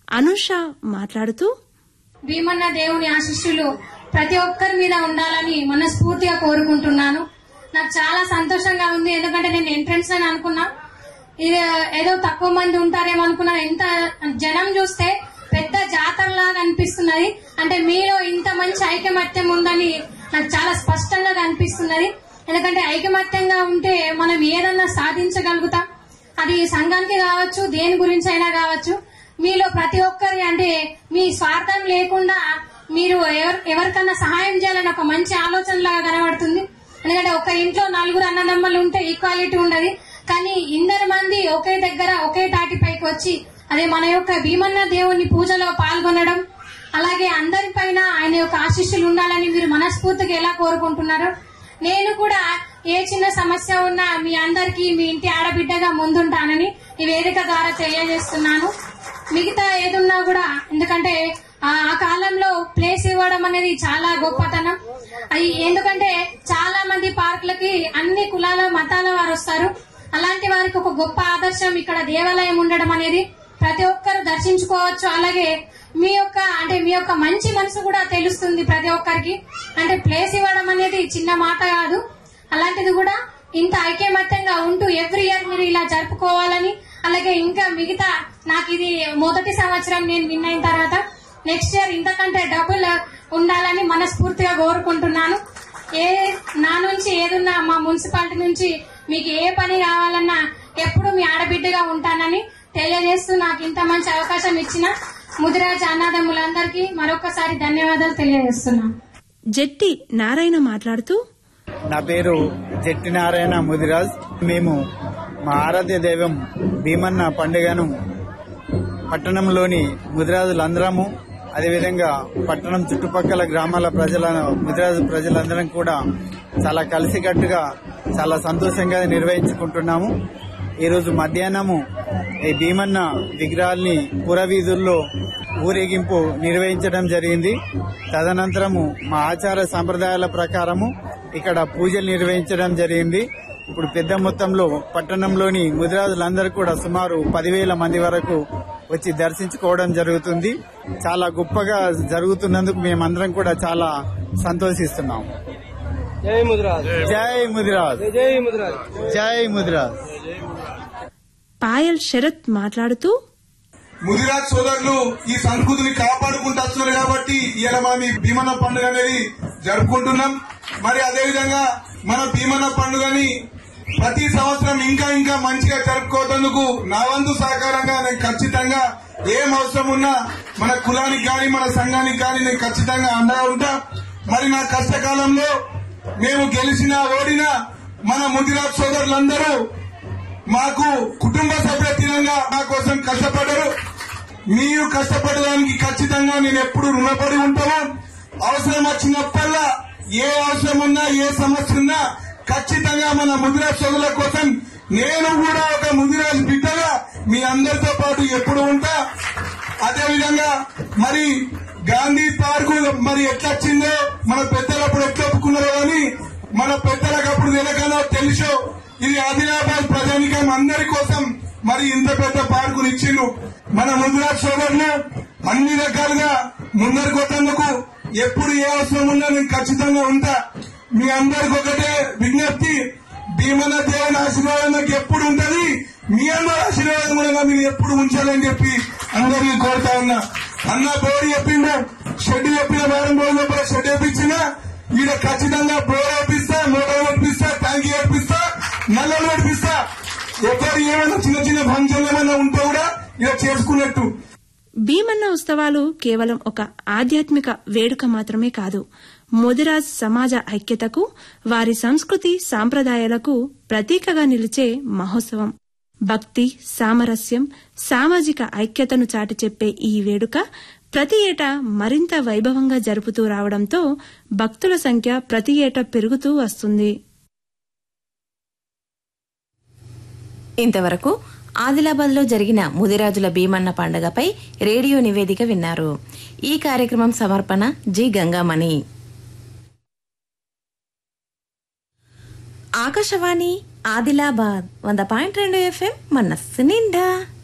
అనుష మాట్లాడుతూ భీమన్న దేవుని ఆశీస్సులు ప్రతి ఒక్కరి మీద ఉండాలని మనస్ఫూర్తిగా కోరుకుంటున్నాను నాకు చాలా సంతోషంగా ఉంది ఎందుకంటే నేను ఎంట్రన్స్ అని అనుకున్నా ఇది ఏదో తక్కువ మంది ఉంటారేమో అనుకున్నా ఎంత జనం చూస్తే పెద్ద జాతరలాగా అనిపిస్తున్నది అంటే మీలో ఇంత మంచి ఐకమత్యం ఉందని నాకు చాలా స్పష్టంగా కనిపిస్తున్నది ఎందుకంటే ఐకమత్యంగా ఉంటే మనం ఏదన్నా సాధించగలుగుతాం అది సంఘానికి కావచ్చు దేని గురించి అయినా కావచ్చు మీలో ప్రతి ఒక్కరి అంటే మీ స్వార్థం లేకుండా మీరు ఎవరు ఎవరికన్నా సహాయం చేయాలని ఒక మంచి ఆలోచన లాగా కనబడుతుంది ఎందుకంటే ఒక ఇంట్లో నలుగురు అన్నదమ్మలు ఉంటే ఈక్వాలిటీ ఉండదు కానీ ఇందరు మంది ఒకే దగ్గర ఒకే తాటిపైకి వచ్చి అదే మన యొక్క భీమన్న దేవుని పూజలో పాల్గొనడం అలాగే అందరిపైన ఆయన యొక్క ఆశీస్సులు ఉండాలని మీరు మనస్ఫూర్తిగా ఎలా కోరుకుంటున్నారు నేను కూడా ఏ చిన్న సమస్య ఉన్నా మీ అందరికి మీ ఇంటి ఆడబిడ్డగా ముందుంటానని ఈ వేదిక ద్వారా తెలియజేస్తున్నాను మిగతా ఏదున్నా కూడా ఎందుకంటే ఆ ఆ కాలంలో ప్లేస్ ఇవ్వడం అనేది చాలా గొప్పతనం అది ఎందుకంటే చాలా మంది పార్కులకి అన్ని కులాల మతాల వారు వస్తారు అలాంటి వారికి ఒక గొప్ప ఆదర్శం ఇక్కడ దేవాలయం ఉండడం అనేది ప్రతి ఒక్కరు దర్శించుకోవచ్చు అలాగే మీ యొక్క అంటే మీ యొక్క మంచి మనసు కూడా తెలుస్తుంది ప్రతి ఒక్కరికి అంటే ప్లేస్ ఇవ్వడం అనేది చిన్న మాట కాదు అలాంటిది కూడా ఇంత ఐకమత్యంగా ఉంటూ ఎవ్రీ ఇయర్ మీరు ఇలా జరుపుకోవాలని అలాగే ఇంకా మిగతా నాకు ఇది మొదటి సంవత్సరం నేను విన్ అయిన తర్వాత నెక్స్ట్ ఇయర్ ఇంతకంటే డబుల్ ఉండాలని మనస్ఫూర్తిగా కోరుకుంటున్నాను ఏ నా నుంచి ఏదున్నా మా మున్సిపాలిటీ నుంచి మీకు ఏ పని కావాలన్నా ఎప్పుడు మీ ఆడబిడ్డగా ఉంటానని తెలియజేస్తూ నాకు ఇంత మంచి అవకాశం ఇచ్చిన ముదిరాజ అన్నదమ్ములందరికీ మరొకసారి ధన్యవాదాలు తెలియజేస్తున్నాను జెట్టి నారాయణ మాట్లాడుతూ నా పేరు జట్టి నారాయణ ముదిరాజ్ మేము మా ఆరాధ్య దైవం భీమన్న పండుగను పట్టణంలోని ముదిరాజులందరము అదేవిధంగా పట్టణం చుట్టుపక్కల గ్రామాల ప్రజల ముదిరాజు ప్రజలందరం కూడా చాలా కలిసికట్టుగా చాలా సంతోషంగా నిర్వహించుకుంటున్నాము ఈరోజు మధ్యాహ్నము ఈ భీమన్న విగ్రహాల్ని పురవీధుల్లో ఊరేగింపు నిర్వహించడం జరిగింది తదనంతరము మా ఆచార సంప్రదాయాల ప్రకారము ఇక్కడ పూజలు నిర్వహించడం జరిగింది ఇప్పుడు పెద్ద మొత్తంలో పట్టణంలోని ముదిరాజులందరూ కూడా సుమారు పదివేల మంది వరకు వచ్చి దర్శించుకోవడం జరుగుతుంది చాలా గొప్పగా జరుగుతున్నందుకు మేమందరం కూడా చాలా సంతోషిస్తున్నాం జై ముద్రాజ్ జై ముదిరాజ్ జై ముద్రాజ్ జై ముదిరాజ్ పాయల్ శరత్ మాట్లాడుతూ ముదిరాజ్ సోదరులు ఈ సంస్కృతిని కాపాడుకుంటూ వస్తున్నారు కాబట్టి ఇలా మనం ఈ భీమన పండుగ అనేది జరుపుకుంటున్నాం మరి అదేవిధంగా మన భీమన పండుగని ప్రతి సంవత్సరం ఇంకా ఇంకా మంచిగా జరుపుకోవడానికి నా వంతు సహకారంగా నేను ఖచ్చితంగా ఏం అవసరం ఉన్నా మన కులానికి కానీ మన సంఘానికి కానీ నేను ఖచ్చితంగా అండగా ఉంటా మరి నా కష్టకాలంలో మేము గెలిచినా ఓడినా మన ముదిరాజ్ సోదరులందరూ మాకు కుటుంబ సభ్యుల తీరంగా మా కోసం కష్టపడ్డారు మీరు కష్టపడడానికి ఖచ్చితంగా నేను ఎప్పుడు రుణపడి ఉంటాము అవసరం వచ్చినప్పల్లా ఏ అవసరం ఉన్నా ఏ సమస్య ఉన్నా ఖచ్చితంగా మన ముదిరాజ్ సోదరుల కోసం నేను కూడా ఒక ముదిరాజ్ బిడ్డగా మీ అందరితో పాటు ఎప్పుడు ఉంటా అదేవిధంగా మరి గాంధీ పార్కు మరి ఎట్లా వచ్చిందో మన పెద్దలు అప్పుడు ఎట్లా ఒప్పుకున్నారో కానీ మన పెద్దలకు అప్పుడు తెలకనో తెలుసో ఇది ఆదిలాబాద్ ప్రజానికం అందరి కోసం మరి ఇంత పెద్ద పార్కుని ఇచ్చిండు మన ముద్రాజ్ సోదరులు అన్ని రకాలుగా ముందరికి వచ్చేందుకు ఎప్పుడు ఏ అవసరం ఉన్నా నేను ఖచ్చితంగా ఉంటా మీ అందరికి ఒకటే విజ్ఞప్తి భీమన దేవుని ఆశీర్వాదం నాకు ఎప్పుడు ఉంటది మీ అందరి ఆశీర్వాదం కూడా మీరు ఎప్పుడు ఉంచాలని చెప్పి అందరికీ కోరుతా ఉన్నా అన్న బోర్డు చెప్పిండు షెడ్ చెప్పిన వారం రోజుల లోపల షెడ్ వేపించిన ఈడ ఖచ్చితంగా బోర్ వేపిస్తా మోటార్ వేపిస్తా ట్యాంకీ వేపిస్తా నల్లలు వేపిస్తా ఎవరు ఏమైనా చిన్న చిన్న ఫంక్షన్లు ఏమైనా ఉంటే కూడా ఇలా చేసుకున్నట్టు భీమన్న ఉత్సవాలు కేవలం ఒక ఆధ్యాత్మిక వేడుక మాత్రమే కాదు ముదిరాజ్ సమాజ ఐక్యతకు వారి సంస్కృతి సాంప్రదాయాలకు ప్రతీకగా నిలిచే మహోత్సవం భక్తి సామరస్యం సామాజిక ఐక్యతను చాటి చెప్పే ఈ వేడుక ప్రతి ఏటా మరింత వైభవంగా జరుపుతూ రావడంతో భక్తుల సంఖ్య ప్రతి ఏటా పెరుగుతూ వస్తుంది ఇంతవరకు ఆదిలాబాద్లో జరిగిన ముదిరాజుల భీమన్న పండుగపై రేడియో నివేదిక విన్నారు ఈ కార్యక్రమం సమర్పణ జి గంగామణి ఆకాశవాణి ఆదిలాబాద్ వంద పాయింట్ రెండు ఎఫ్ఎం మనస్సు నిండా